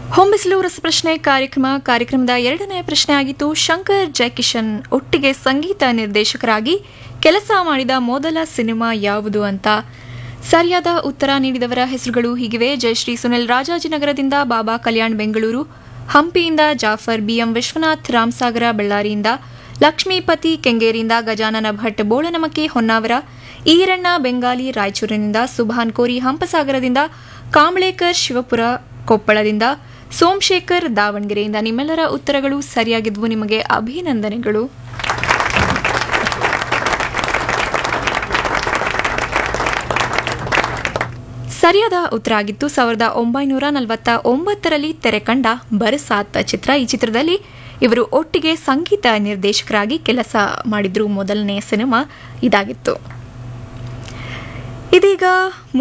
ಹೊಂಬಿಸಿಲು ರಸಪ್ರಶ್ನೆ ಕಾರ್ಯಕ್ರಮ ಕಾರ್ಯಕ್ರಮದ ಎರಡನೇ ಪ್ರಶ್ನೆ ಆಗಿತ್ತು ಶಂಕರ್ ಜಯಕಿಶನ್ ಒಟ್ಟಿಗೆ ಸಂಗೀತ ನಿರ್ದೇಶಕರಾಗಿ ಕೆಲಸ ಮಾಡಿದ ಮೊದಲ ಸಿನಿಮಾ ಯಾವುದು ಅಂತ ಸರಿಯಾದ ಉತ್ತರ ನೀಡಿದವರ ಹೆಸರುಗಳು ಹೀಗಿವೆ ಜಯಶ್ರೀ ಸುನಿಲ್ ರಾಜಾಜಿನಗರದಿಂದ ಬಾಬಾ ಕಲ್ಯಾಣ್ ಬೆಂಗಳೂರು ಹಂಪಿಯಿಂದ ಜಾಫರ್ ಬಿಎಂ ವಿಶ್ವನಾಥ್ ರಾಮಸಾಗರ ಬಳ್ಳಾರಿಯಿಂದ ಲಕ್ಷ್ಮೀಪತಿ ಕೆಂಗೇರಿಯಿಂದ ಗಜಾನನ ಭಟ್ ಬೋಳನಮಕ್ಕಿ ಹೊನ್ನಾವರ ಈರಣ್ಣ ಬೆಂಗಾಲಿ ರಾಯಚೂರಿನಿಂದ ಸುಭಾನ್ ಕೋರಿ ಹಂಪಸಾಗರದಿಂದ ಕಾಂಬ್ಳೇಕರ್ ಶಿವಪುರ ಕೊಪ್ಪಳದಿಂದ ಸೋಮಶೇಖರ್ ದಾವಣಗೆರೆಯಿಂದ ನಿಮ್ಮೆಲ್ಲರ ಉತ್ತರಗಳು ಸರಿಯಾಗಿದ್ವು ನಿಮಗೆ ಅಭಿನಂದನೆಗಳು ಸರಿಯಾದ ಉತ್ತರ ಆಗಿತ್ತು ಸಾವಿರದ ಒಂಬೈನೂರ ನಲವತ್ತ ಒಂಬತ್ತರಲ್ಲಿ ತೆರೆ ಕಂಡ ಬರಸಾತ್ ಚಿತ್ರ ಈ ಚಿತ್ರದಲ್ಲಿ ಇವರು ಒಟ್ಟಿಗೆ ಸಂಗೀತ ನಿರ್ದೇಶಕರಾಗಿ ಕೆಲಸ ಮಾಡಿದ್ರು ಮೊದಲನೇ ಸಿನಿಮಾ ಇದಾಗಿತ್ತು ಇದೀಗ